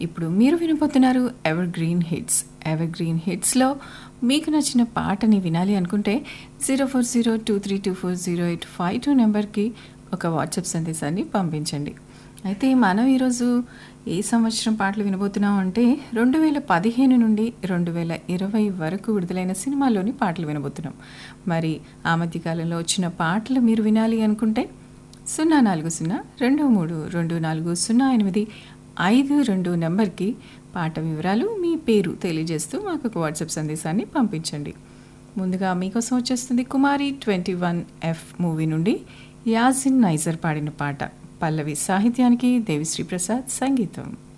ఇప్పుడు మీరు వినబోతున్నారు ever green hits ever green హిట్స్లో మీకు నచ్చిన పాటని వినాలి అనుకుంటే zero four zero two three two four zero eight five two నెంబర్కి ఒక వాట్సాప్ సందేశాన్ని పంపించండి అయితే మనం ఈరోజు ఏ సంవత్సరం పాటలు వినబోతున్నాం అంటే రెండు వేల పదిహేను నుండి రెండు వేల ఇరవై వరకు విడుదలైన సినిమాల్లోని పాటలు వినబోతున్నాం మరి ఆ మధ్య కాలంలో వచ్చిన పాటలు మీరు వినాలి అనుకుంటే సున్నా నాలుగు సున్నా రెండు మూడు రెండు నాలుగు సున్నా ఎనిమిది ఐదు రెండు నెంబర్కి పాట వివరాలు మీ పేరు తెలియజేస్తూ మాకు ఒక వాట్సాప్ సందేశాన్ని పంపించండి ముందుగా మీకోసం వచ్చేస్తుంది Kumari twenty one F movie నుండి యాసిన్ నైజర్ పాడిన పాట పల్లవి సాహిత్యానికి దేవిశ్రీ ప్రసాద్ సంగీతం